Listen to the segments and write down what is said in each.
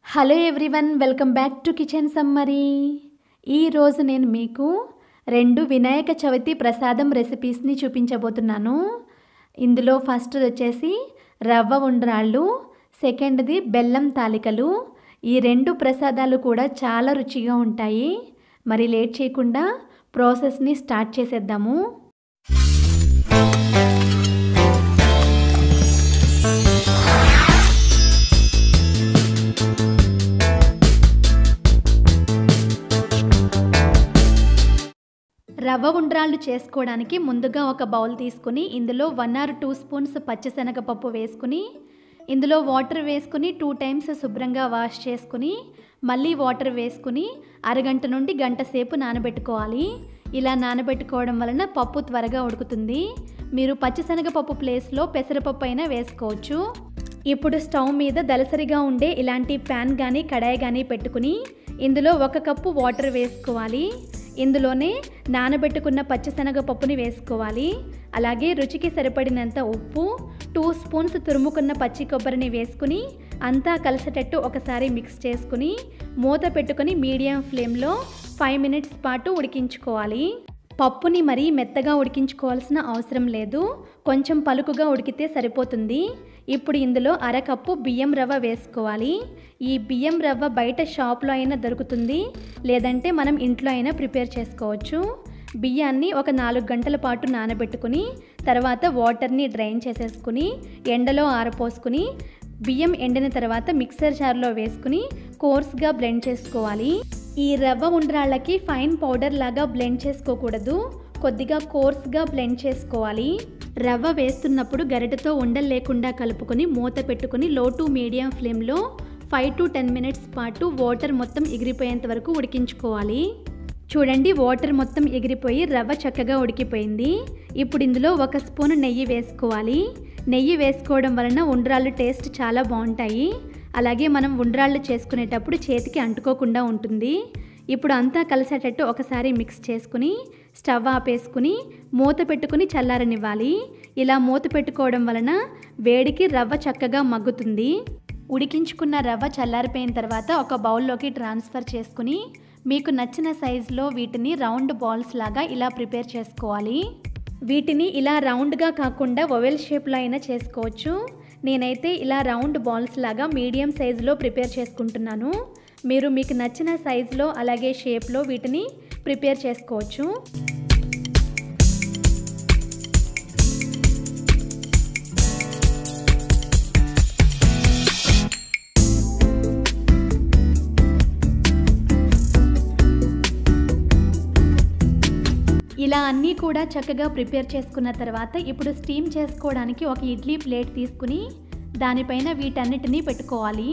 hello everyone welcome back to kitchen summary ఈరోజు నేను మీకు రెండు వినాయక చవితి ప్రసాదం రెసిపీస్ని చూపించబోతున్నాను ఇందులో ఫస్ట్ వచ్చేసి రవ్వ ఉండ్రాళ్ళు సెకండ్ది బెల్లం తాలికలు ఈ రెండు ప్రసాదాలు కూడా చాలా రుచిగా ఉంటాయి మరి లేట్ చేయకుండా ప్రాసెస్ని స్టార్ట్ చేసేద్దాము రవ్వ ఉండ్రాళ్ళు చేసుకోవడానికి ముందుగా ఒక బౌల్ తీసుకుని ఇందులో వన్ ఆర్ టూ స్పూన్స్ పచ్చిశనగపప్పు వేసుకుని ఇందులో వాటర్ వేసుకుని టూ టైమ్స్ శుభ్రంగా వాష్ చేసుకుని మళ్ళీ వాటర్ వేసుకుని అరగంట నుండి గంట సేపు నానబెట్టుకోవాలి ఇలా నానబెట్టుకోవడం వలన పప్పు త్వరగా ఉడుకుతుంది మీరు పచ్చిశనగపప్పు ప్లేస్లో పెసరపప్పు అయినా వేసుకోవచ్చు ఇప్పుడు స్టవ్ మీద దలసరిగా ఉండే ఇలాంటి ప్యాన్ కానీ కడాయి కానీ పెట్టుకుని ఇందులో ఒక కప్పు వాటర్ వేసుకోవాలి ఇందులోనే నానబెట్టుకున్న పచ్చిశనగపప్పుని వేసుకోవాలి అలాగే రుచికి సరిపడినంత ఉప్పు టూ స్పూన్స్ తురుముకున్న పచ్చి కొబ్బరిని వేసుకుని అంతా కలిసేటట్టు ఒకసారి మిక్స్ చేసుకుని మూత పెట్టుకుని మీడియం ఫ్లేమ్లో ఫైవ్ మినిట్స్ పాటు ఉడికించుకోవాలి పప్పుని మరీ మెత్తగా ఉడికించుకోవాల్సిన అవసరం లేదు కొంచెం పలుకుగా ఉడికితే సరిపోతుంది ఇప్పుడు ఇందులో అరకప్పు బియ్యం రవ్వ వేసుకోవాలి ఈ బియ్యం రవ్వ బయట షాప్లో అయినా దొరుకుతుంది లేదంటే మనం ఇంట్లో అయినా ప్రిపేర్ చేసుకోవచ్చు బియ్యాన్ని ఒక నాలుగు గంటల పాటు నానబెట్టుకుని తర్వాత వాటర్ని డ్రైన్ చేసేసుకుని ఎండలో ఆరపోసుకుని బియ్యం ఎండిన తర్వాత మిక్సర్ జార్లో వేసుకుని కోర్స్గా బ్లెండ్ చేసుకోవాలి ఈ రవ్వ ఉండ్రాళ్ళకి ఫైన్ పౌడర్ లాగా బ్లెండ్ చేసుకోకూడదు కొద్దిగా కోర్స్గా బ్లెండ్ చేసుకోవాలి రవ్వ వేస్తున్నప్పుడు గరిటతో ఉండలు లేకుండా కలుపుకొని మూత పెట్టుకుని లో టు మీడియం ఫ్లేమ్లో ఫైవ్ టు టెన్ మినిట్స్ పాటు వాటర్ మొత్తం ఎగిరిపోయేంత వరకు ఉడికించుకోవాలి చూడండి వాటర్ మొత్తం ఎగిరిపోయి రవ్వ చక్కగా ఉడికిపోయింది ఇప్పుడు ఇందులో ఒక స్పూన్ నెయ్యి వేసుకోవాలి నెయ్యి వేసుకోవడం వలన ఉండ్రాళ్ళు టేస్ట్ చాలా బాగుంటాయి అలాగే మనం ఉండ్రాళ్ళు చేసుకునేటప్పుడు చేతికి అంటుకోకుండా ఉంటుంది ఇప్పుడు అంతా కలిసేటట్టు ఒకసారి మిక్స్ చేసుకుని స్టవ్ ఆపేసుకుని మూత పెట్టుకుని చల్లారనివ్వాలి ఇలా మూత పెట్టుకోవడం వలన వేడికి రవ్వ చక్కగా మగ్గుతుంది ఉడికించుకున్న రవ్వ చల్లారిపోయిన తర్వాత ఒక బౌల్లోకి ట్రాన్స్ఫర్ చేసుకుని మీకు నచ్చిన సైజులో వీటిని రౌండ్ బాల్స్ లాగా ఇలా ప్రిపేర్ చేసుకోవాలి వీటిని ఇలా రౌండ్గా కాకుండా ఒవెల్ షేప్లో అయినా చేసుకోవచ్చు నేనైతే ఇలా రౌండ్ బాల్స్ లాగా మీడియం సైజులో ప్రిపేర్ చేసుకుంటున్నాను మీరు మీకు నచ్చిన సైజులో అలాగే షేప్లో వీటిని ప్రిపేర్ చేసుకోవచ్చు ఇలా అన్నీ కూడా చక్కగా ప్రిపేర్ చేసుకున్న తర్వాత ఇప్పుడు స్టీమ్ చేసుకోవడానికి ఒక ఇడ్లీ ప్లేట్ తీసుకుని దానిపైన వీటన్నిటినీ పెట్టుకోవాలి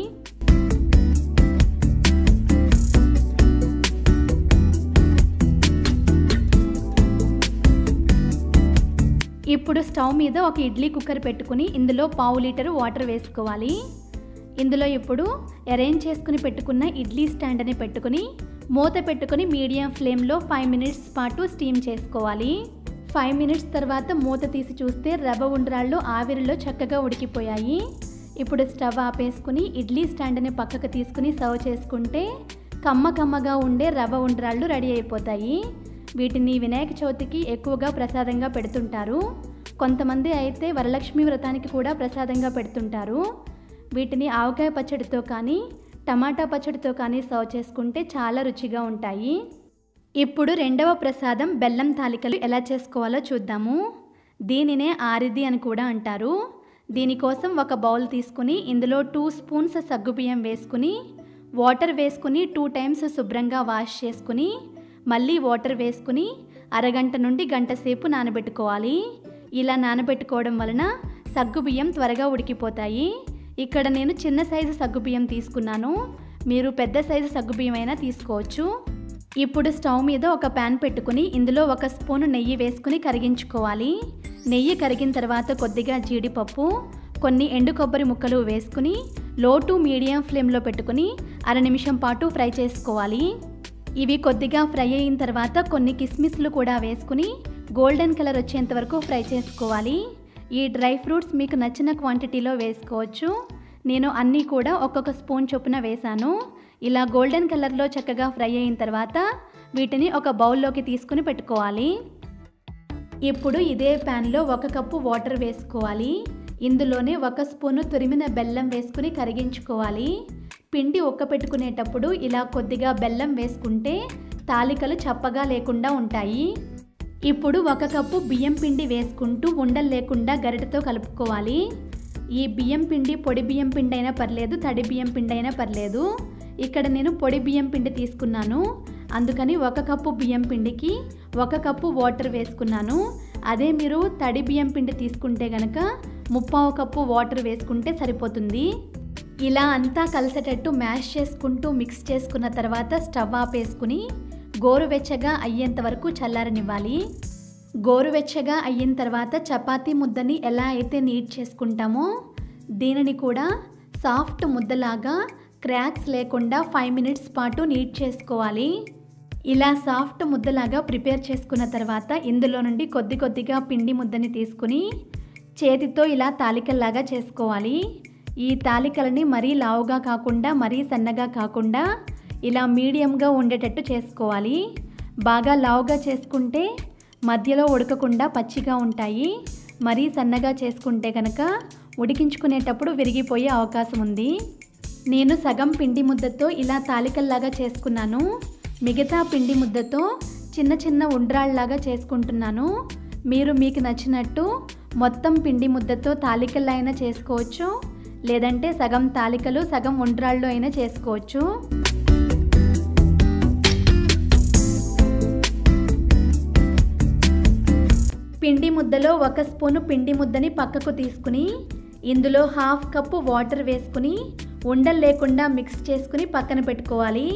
ఇప్పుడు స్టవ్ మీద ఒక ఇడ్లీ కుక్కర్ పెట్టుకుని ఇందులో పావు లీటరు వాటర్ వేసుకోవాలి ఇందులో ఇప్పుడు అరేంజ్ చేసుకుని పెట్టుకున్న ఇడ్లీ స్టాండ్ని పెట్టుకుని మూత పెట్టుకుని మీడియం ఫ్లేమ్లో ఫైవ్ మినిట్స్ పాటు స్టీమ్ చేసుకోవాలి ఫైవ్ మినిట్స్ తర్వాత మూత తీసి చూస్తే రవ్వ ఉండ్రాళ్ళు ఆవిరిలో చక్కగా ఉడికిపోయాయి ఇప్పుడు స్టవ్ ఆపేసుకుని ఇడ్లీ స్టాండ్ని పక్కకు తీసుకుని సర్వ్ చేసుకుంటే కమ్మ కమ్మగా ఉండే రవ్వ ఉండ్రాళ్ళు రెడీ అయిపోతాయి వీటిని వినాయక చవితికి ఎక్కువగా ప్రసాదంగా పెడుతుంటారు కొంతమంది అయితే వరలక్ష్మి వ్రతానికి కూడా ప్రసాదంగా పెడుతుంటారు వీటిని ఆవకాయ పచ్చడితో కానీ టమాటా పచ్చడితో కానీ సర్వ్ చేసుకుంటే చాలా రుచిగా ఉంటాయి ఇప్పుడు రెండవ ప్రసాదం బెల్లం తాలికలు ఎలా చేసుకోవాలో చూద్దాము దీనినే ఆరిది అని కూడా అంటారు దీనికోసం ఒక బౌల్ తీసుకుని ఇందులో టూ స్పూన్స్ సగ్గుబియ్యం వేసుకుని వాటర్ వేసుకుని టూ టైమ్స్ శుభ్రంగా వాష్ చేసుకుని మళ్ళీ వాటర్ వేసుకుని అరగంట నుండి గంట సేపు నానబెట్టుకోవాలి ఇలా నానబెట్టుకోవడం వలన సగ్గుబియ్యం త్వరగా ఉడికిపోతాయి ఇక్కడ నేను చిన్న సైజు సగ్గుబియ్యం తీసుకున్నాను మీరు పెద్ద సైజు సగ్గుబియ్యం అయినా తీసుకోవచ్చు ఇప్పుడు స్టవ్ మీద ఒక ప్యాన్ పెట్టుకుని ఇందులో ఒక స్పూన్ నెయ్యి వేసుకుని కరిగించుకోవాలి నెయ్యి కరిగిన తర్వాత కొద్దిగా జీడిపప్పు కొన్ని ఎండు కొబ్బరి ముక్కలు వేసుకుని లో టు మీడియం ఫ్లేమ్లో పెట్టుకుని అర నిమిషం పాటు ఫ్రై చేసుకోవాలి ఇవి కొద్దిగా ఫ్రై అయిన తర్వాత కొన్ని కిస్మిస్లు కూడా వేసుకుని గోల్డెన్ కలర్ వచ్చేంత వరకు ఫ్రై చేసుకోవాలి ఈ డ్రై ఫ్రూట్స్ మీకు నచ్చిన క్వాంటిటీలో వేసుకోవచ్చు నేను అన్నీ కూడా ఒక్కొక్క స్పూన్ చొప్పున వేశాను ఇలా గోల్డెన్ కలర్లో చక్కగా ఫ్రై అయిన తర్వాత వీటిని ఒక బౌల్లోకి తీసుకుని పెట్టుకోవాలి ఇప్పుడు ఇదే ప్యాన్లో ఒక కప్పు వాటర్ వేసుకోవాలి ఇందులోనే ఒక స్పూను తురిమిన బెల్లం వేసుకుని కరిగించుకోవాలి పిండి ఒక్క పెట్టుకునేటప్పుడు ఇలా కొద్దిగా బెల్లం వేసుకుంటే తాలికలు చప్పగా లేకుండా ఉంటాయి ఇప్పుడు ఒక కప్పు బియ్యం పిండి వేసుకుంటూ ఉండలు లేకుండా గరిటతో కలుపుకోవాలి ఈ బియ్యం పిండి పొడి బియ్యం పిండి అయినా పర్లేదు తడి బియ్యం పిండి అయినా పర్లేదు ఇక్కడ నేను పొడి బియ్యం పిండి తీసుకున్నాను అందుకని ఒక కప్పు బియ్యం పిండికి ఒక కప్పు వాటర్ వేసుకున్నాను అదే మీరు తడి బియ్యం పిండి తీసుకుంటే కనుక ముప్పావు కప్పు వాటర్ వేసుకుంటే సరిపోతుంది ఇలా అంతా కలిసేటట్టు మ్యాష్ చేసుకుంటూ మిక్స్ చేసుకున్న తర్వాత స్టవ్ ఆపేసుకుని గోరువెచ్చగా అయ్యేంత వరకు చల్లారనివ్వాలి గోరువెచ్చగా అయిన తర్వాత చపాతీ ముద్దని ఎలా అయితే నీట్ చేసుకుంటామో దీనిని కూడా సాఫ్ట్ ముద్దలాగా క్రాక్స్ లేకుండా ఫైవ్ మినిట్స్ పాటు నీట్ చేసుకోవాలి ఇలా సాఫ్ట్ ముద్దలాగా ప్రిపేర్ చేసుకున్న తర్వాత ఇందులో నుండి కొద్ది కొద్దిగా పిండి ముద్దని తీసుకుని చేతితో ఇలా తాలికల్లాగా చేసుకోవాలి ఈ తాలికలని మరీ లావుగా కాకుండా మరీ సన్నగా కాకుండా ఇలా మీడియంగా ఉండేటట్టు చేసుకోవాలి బాగా లావుగా చేసుకుంటే మధ్యలో ఉడకకుండా పచ్చిగా ఉంటాయి మరీ సన్నగా చేసుకుంటే కనుక ఉడికించుకునేటప్పుడు విరిగిపోయే అవకాశం ఉంది నేను సగం పిండి ముద్దతో ఇలా తాలికల్లాగా చేసుకున్నాను మిగతా పిండి ముద్దతో చిన్న చిన్న ఉండ్రాళ్ళలాగా చేసుకుంటున్నాను మీరు మీకు నచ్చినట్టు మొత్తం పిండి ముద్దతో తాలికల్లో అయినా చేసుకోవచ్చు లేదంటే సగం తాలికలు సగం ఉండ్రాళ్ళు అయినా చేసుకోవచ్చు పిండి ముద్దలో ఒక స్పూను పిండి ముద్దని పక్కకు తీసుకుని ఇందులో హాఫ్ కప్పు వాటర్ వేసుకుని ఉండలు లేకుండా మిక్స్ చేసుకుని పక్కన పెట్టుకోవాలి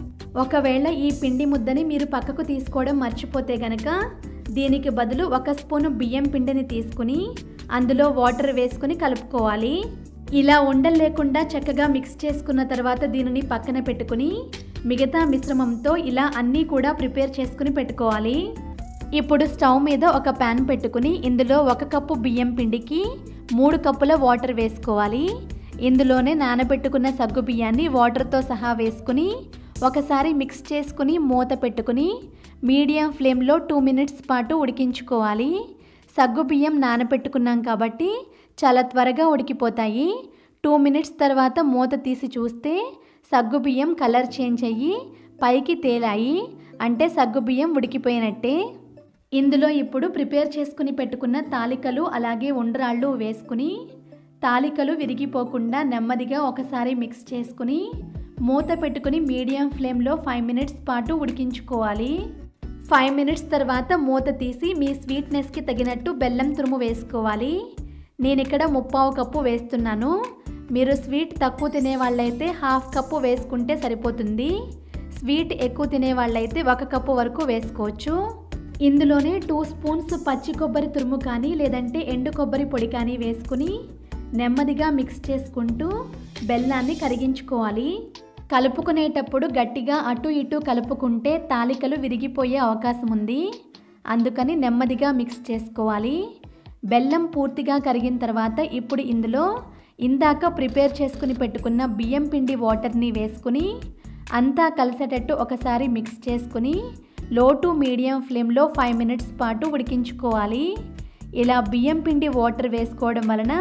ఒకవేళ ఈ పిండి ముద్దని మీరు పక్కకు తీసుకోవడం మర్చిపోతే గనక దీనికి బదులు ఒక స్పూను బియ్యం పిండిని తీసుకుని అందులో వాటర్ వేసుకుని కలుపుకోవాలి ఇలా ఉండలు లేకుండా చక్కగా మిక్స్ చేసుకున్న తర్వాత దీనిని పక్కన పెట్టుకుని మిగతా మిశ్రమంతో ఇలా అన్నీ కూడా ప్రిపేర్ చేసుకుని పెట్టుకోవాలి ఇప్పుడు స్టవ్ మీద ఒక ప్యాన్ పెట్టుకుని ఇందులో ఒక కప్పు బియ్యం పిండికి మూడు కప్పుల వాటర్ వేసుకోవాలి ఇందులోనే నానబెట్టుకున్న సగ్గు బియ్యాన్ని వాటర్తో సహా వేసుకుని ఒకసారి మిక్స్ చేసుకుని మూత పెట్టుకుని మీడియం ఫ్లేమ్లో టూ మినిట్స్ పాటు ఉడికించుకోవాలి సగ్గు బియ్యం నానబెట్టుకున్నాం కాబట్టి చాలా త్వరగా ఉడికిపోతాయి టూ మినిట్స్ తర్వాత మూత తీసి చూస్తే సగ్గు బియ్యం కలర్ చేంజ్ అయ్యి పైకి తేలాయి అంటే సగ్గు బియ్యం ఉడికిపోయినట్టే ఇందులో ఇప్పుడు ప్రిపేర్ చేసుకుని పెట్టుకున్న తాలికలు అలాగే ఉండ్రాళ్ళు వేసుకుని తాలికలు విరిగిపోకుండా నెమ్మదిగా ఒకసారి మిక్స్ చేసుకుని మూత పెట్టుకుని మీడియం ఫ్లేమ్లో ఫైవ్ మినిట్స్ పాటు ఉడికించుకోవాలి ఫైవ్ మినిట్స్ తర్వాత మూత తీసి మీ స్వీట్నెస్కి తగినట్టు బెల్లం తురుము వేసుకోవాలి నేను ఇక్కడ ముప్పావు కప్పు వేస్తున్నాను మీరు స్వీట్ తక్కువ తినే వాళ్ళైతే హాఫ్ కప్పు వేసుకుంటే సరిపోతుంది స్వీట్ ఎక్కువ తినే వాళ్ళైతే ఒక కప్పు వరకు వేసుకోవచ్చు ఇందులోనే టూ స్పూన్స్ పచ్చి కొబ్బరి తురుము కానీ లేదంటే ఎండు కొబ్బరి పొడి కానీ వేసుకుని నెమ్మదిగా మిక్స్ చేసుకుంటూ బెల్లాన్ని కరిగించుకోవాలి కలుపుకునేటప్పుడు గట్టిగా అటు ఇటు కలుపుకుంటే తాలికలు విరిగిపోయే అవకాశం ఉంది అందుకని నెమ్మదిగా మిక్స్ చేసుకోవాలి బెల్లం పూర్తిగా కరిగిన తర్వాత ఇప్పుడు ఇందులో ఇందాక ప్రిపేర్ చేసుకుని పెట్టుకున్న బియ్యం పిండి వాటర్ని వేసుకుని అంతా కలిసేటట్టు ఒకసారి మిక్స్ చేసుకుని లో టు మీడియం ఫ్లేమ్లో ఫైవ్ మినిట్స్ పాటు ఉడికించుకోవాలి ఇలా బియ్యం పిండి వాటర్ వేసుకోవడం వలన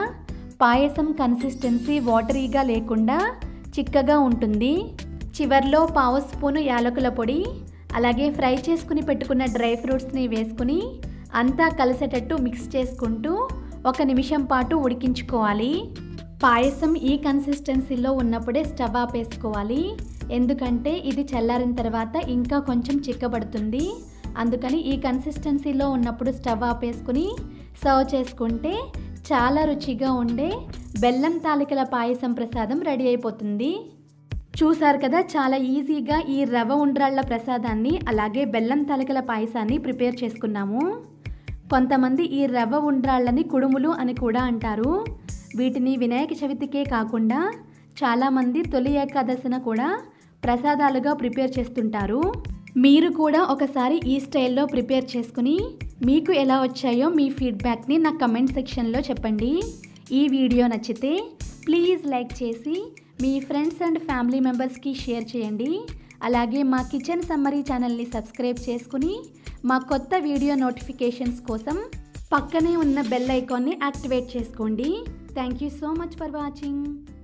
పాయసం కన్సిస్టెన్సీ వాటరీగా లేకుండా చిక్కగా ఉంటుంది చివర్లో పావు స్పూను యాలకుల పొడి అలాగే ఫ్రై చేసుకుని పెట్టుకున్న డ్రై ఫ్రూట్స్ని వేసుకుని అంతా కలిసేటట్టు మిక్స్ చేసుకుంటూ ఒక నిమిషం పాటు ఉడికించుకోవాలి పాయసం ఈ కన్సిస్టెన్సీలో ఉన్నప్పుడే స్టవ్ ఆపేసుకోవాలి ఎందుకంటే ఇది చల్లారిన తర్వాత ఇంకా కొంచెం చిక్కబడుతుంది అందుకని ఈ కన్సిస్టెన్సీలో ఉన్నప్పుడు స్టవ్ ఆపేసుకుని సర్వ్ చేసుకుంటే చాలా రుచిగా ఉండే బెల్లం తాలికల పాయసం ప్రసాదం రెడీ అయిపోతుంది చూసారు కదా చాలా ఈజీగా ఈ రవ ఉండ్రాళ్ళ ప్రసాదాన్ని అలాగే బెల్లం తాలికల పాయసాన్ని ప్రిపేర్ చేసుకున్నాము కొంతమంది ఈ రవ్వ ఉండ్రాళ్ళని కుడుములు అని కూడా అంటారు వీటిని వినాయక చవితికే కాకుండా చాలామంది తొలి ఏకాదశిన కూడా ప్రసాదాలుగా ప్రిపేర్ చేస్తుంటారు మీరు కూడా ఒకసారి ఈ స్టైల్లో ప్రిపేర్ చేసుకుని మీకు ఎలా వచ్చాయో మీ ఫీడ్బ్యాక్ని నా కమెంట్ సెక్షన్లో చెప్పండి ఈ వీడియో నచ్చితే ప్లీజ్ లైక్ చేసి మీ ఫ్రెండ్స్ అండ్ ఫ్యామిలీ మెంబర్స్కి షేర్ చేయండి అలాగే మా కిచెన్ సమ్మరీ ఛానల్ని సబ్స్క్రైబ్ చేసుకుని మా కొత్త వీడియో నోటిఫికేషన్స్ కోసం పక్కనే ఉన్న బెల్ ఐకాన్ని యాక్టివేట్ చేసుకోండి thank you so much for watching